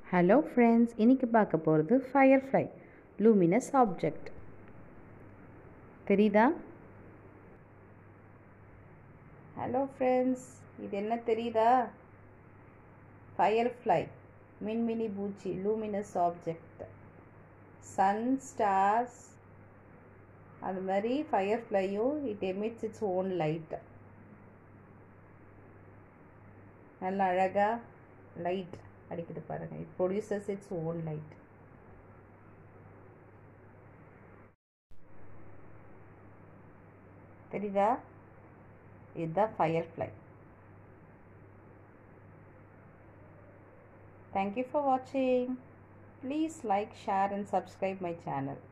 Hello friends இன்னைக்கு பார்க்க போகிறது ஃபயர்ஃப்ளை லூமினஸ் ஆப்ஜெக்ட் தெரியுதா ஹலோ ஃப்ரெண்ட்ஸ் இது என்ன தெரியுதா ஃபயர்ஃப்ளை மின்மினி பூச்சி லூமினஸ் ஆப்ஜெக்ட் சன் ஸ்டார்ஸ் அது மாதிரி ஃபயர்ஃப்ளையும் it emits its own light நல்ல அழகாக லைட் அடிக்குது பாருங்க it produces its own light தெரியுதா இதுதான் firefly Thank you for watching. Please like, share and subscribe my channel.